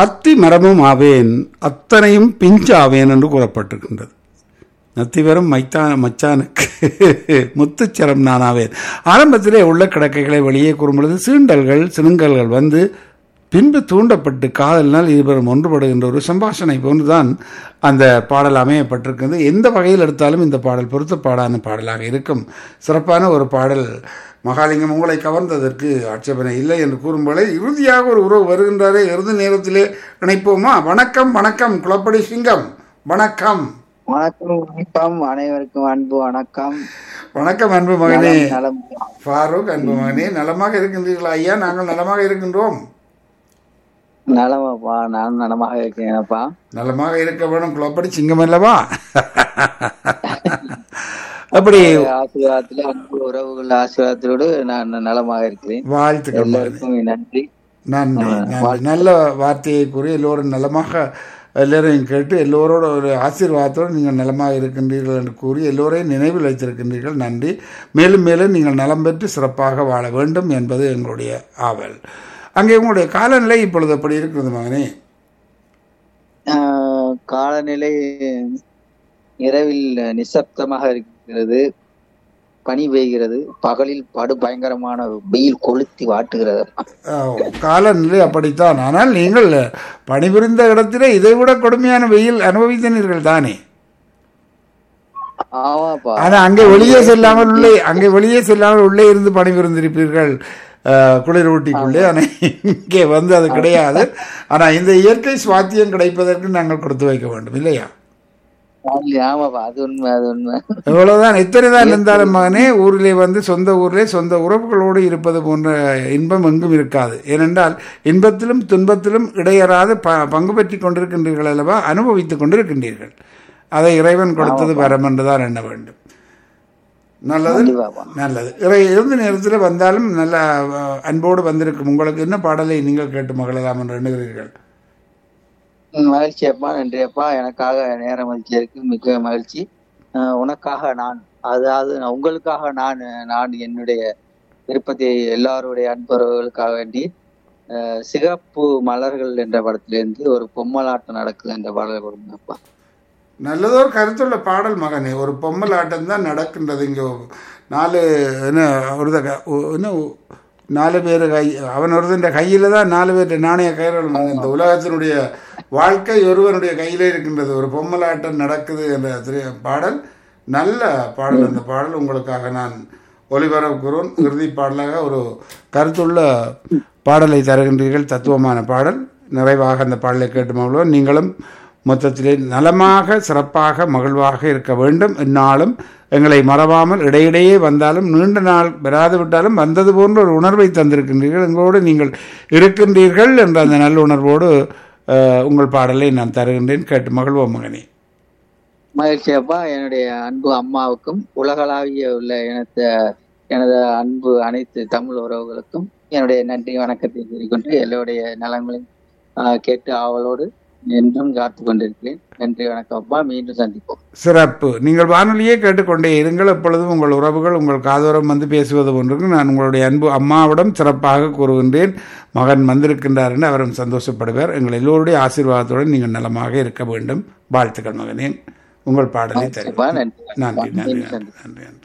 அத்தி மரமும் ஆவேன் அத்தனையும் பிஞ்சாவேன் என்று கூறப்பட்டிருக்கின்றது நத்திவரம் மைத்தான மச்சானுக்கு முத்துச்சரம் நானாவேன் ஆரம்பத்திலே உள்ள கிடக்கைகளை வெளியே கூறும்பொழுது சீண்டல்கள் சினுங்கல்கள் வந்து பின்பு தூண்டப்பட்டு காதலினால் இருவரும் ஒன்றுபடுகின்ற ஒரு சம்பாஷணை போன்றுதான் அந்த பாடல் அமையப்பட்டிருக்கிறது எந்த வகையில் எடுத்தாலும் இந்த பாடல் பொருத்த பாடான பாடலாக இருக்கும் சிறப்பான ஒரு பாடல் மகாலிங்கம் உங்களை கவர்ந்ததற்கு ஆட்சேபனை இல்லை என்று கூறும்போது இறுதியாக ஒரு உறவு வருகின்றாரே இறுதி நேரத்திலே இணைப்போமா வணக்கம் வணக்கம் குளப்படி சிங்கம் வணக்கம் வணக்கம் வணக்கம் அனைவருக்கும் அன்பு வணக்கம் வணக்கம் அன்பு மகனே நலம் ஃபாரூக் அன்பு மகனே நலமாக இருக்கின்றீர்களா ஐயா நாங்கள் நலமாக இருக்கின்றோம் நலமாப்பா நான் நலமாக இருக்கேனப்பா நலமாக இருக்க வேணும் குளப்படி சிங்கம் அல்லவா அப்படி ஆசீர்வாதத்துல அன்பு உறவுகள் ஆசீர்வாதத்தோடு நான் நலமாக இருக்கிறேன் வாழ்த்துக்கள் மகனே. எல்லாருக்கும் நன்றி நன்றி நன்றி நல்ல வார்த்தையை கூறி எல்லோரும் நலமாக எல்லோரையும் கேட்டு எல்லோரோட ஒரு ஆசீர்வாதத்தோடு நீங்கள் நலமாக இருக்கின்றீர்கள் என்று கூறி எல்லோரையும் நினைவில் வைத்திருக்கின்றீர்கள் நன்றி மேலும் மேலும் நீங்கள் நலம் பெற்று சிறப்பாக வாழ வேண்டும் என்பது எங்களுடைய ஆவல் அங்கே உங்களுடைய காலநிலை இப்பொழுது எப்படி இருக்கிறது மகனே ஆஹ் காலநிலை இரவில் நிசப்தமாக இருக்கிறது பனி பெய்கிறது பகலில் படு பயங்கரமான வெயில் கொளுத்தி வாட்டுகிறது ஆஹ், காலநிலை அப்படித்தான் ஆனால் நீங்கள் பணிபுரிந்த இடத்திலே இதைவிட கொடுமையான வெயில் அனுபவித்தனீர்கள் தானே ஆமாப்பா ஆனா அங்கே வெளியே செல்லாமல் உள்ளே அங்கே வெளியே செல்லாமல் உள்ளே இருந்து பணிபுரிந்திருப்பீர்கள் ஆஹ், குளிர் ஊட்டிக்குள்ளே ஆனா இங்கே வந்து அது கிடையாது ஆனா இந்த இயற்கை சுவாத்தியம் கிடைப்பதற்கு நாங்கள் கொடுத்து வைக்க வேண்டும் இல்லையா ஆமாப்பா அது உண்மை அது உண்மை எவ்வளவுதான் எத்தனை தான் இருந்தாலும் மகனே ஊரிலே வந்து சொந்த ஊரிலே சொந்த உறவுகளோடு இருப்பது போன்ற இன்பம் எங்கும் இருக்காது ஏனென்றால் இன்பத்திலும் துன்பத்திலும் இடையறாது ப பங்கு பெற்றி கொண்டிருக்கின்றீர்கள் அல்லவா அனுபவித்துக் கொண்டிருக்கின்றீர்கள் அதை இறைவன் கொடுத்தது வரம் என்றுதான் எண்ண வேண்டும் நல்லது கண்டிப்பாப்பா நல்லது இறை இறுதி நேரத்தில் வந்தாலும் நல்ல அஹ், அன்போடு வந்திருக்கும் உங்களுக்கு என்ன பாடலை நீங்கள் கேட்டு மகளலாம் என்று எண்ணுகிறீர்கள் ம், மகிழ்ச்சி அப்பா நன்றி அப்பா எனக்காக நேரம் மகிழ்ச்சியிருக்கு மிக்க மகிழ்ச்சி அஹ், உனக்காக நான் அதாவது நான் உங்களுக்காக நான் நான் என்னுடைய விருப்பத்தை எல்லாருடைய அன்பர்களுக்காக வேண்டி அஹ், சிகப்பு மலர்கள் என்ற படத்திலிருந்து ஒரு பொம்மலாட்டம் நடக்குது என்ற பாடலை கொடுங்க அப்பா நல்லதொரு கருத்துள்ள பாடல் மகனே ஒரு பொம்மல் ஆட்டம் தான் நடக்கின்றது இங்கே நாலு என்ன ஒரு என்ன நாலு பேர் கை அவன் ஒருத்தன் கையில் தான் நாலு பேர் நாணய கயிறுகள் மகன். இந்த உலகத்தினுடைய வாழ்க்கை ஒருவனுடைய கையிலே இருக்கின்றது ஒரு பொம்மலாட்டம் நடக்குது என்ற திரை- பாடல் நல்ல பாடல் அந்த பாடல் உங்களுக்காக நான் ஒளிபரப்புகிறோம் இறுதி பாடலாக ஒரு கருத்துள்ள பாடலை தருகின்றீர்கள் தத்துவமான பாடல் நிறைவாக அந்த பாடலை கேட்டு மகிழ்வோம் நீங்களும் மொத்தத்திலே நலமாக சிறப்பாக மகிழ்வாக இருக்க வேண்டும் இந்நாளும் எங்களை மறவாமல் இடையிடையே வந்தாலும் நீண்ட நாள் வராது விட்டாலும் வந்தது போன்ற ஒரு உணர்வை தந்திருக்கின்றீர்கள் எங்களோடு நீங்கள் இருக்கின்றீர்கள் என்ற அந்த நல்ல உணர்வோடு அஹ், உங்கள் பாடலை நான் தருகின்றேன் கேட்டு மகிழ்வோம் மகனே மகிழ்ச்சி அப்பா என்னுடைய அன்பு அம்மாவுக்கும் உலகளாவிய உள்ள எனது எனது அன்பு அனைத்து தமிழ் உறவுகளுக்கும் என்னுடைய நன்றி வணக்கத்தை கூறிக்கொண்டு எல்லோருடைய நலங்களையும் ஆஹ், கேட்டு ஆவலோடு என்றும் காத்து கொண்டிருக்கிறேன் நன்றி வணக்கம் அப்பா மீண்டும் சந்திப்போம் சிறப்பு நீங்கள் வானொலியே கேட்டுக்கொண்டே இருங்கள் எப்பொழுதும் உங்கள் உறவுகள் உங்கள் காதோரம் வந்து பேசுவது போன்றுக்கு நான் உங்களுடைய அன்பு அம்மாவிடம் சிறப்பாக கூறுகின்றேன் மகன் வந்திருக்கின்றார் என்று அவரும் சந்தோஷப்படுவார் எங்கள் எல்லோருடைய ஆசீர்வாதத்துடன் நீங்கள் நலமாக இருக்க வேண்டும் வாழ்த்துக்கள் மகனே உங்கள் பாடலை அப்பா தருகிறேன் நன்றி நன்றி நன்றி மீண்டும் நன்றி நன்றி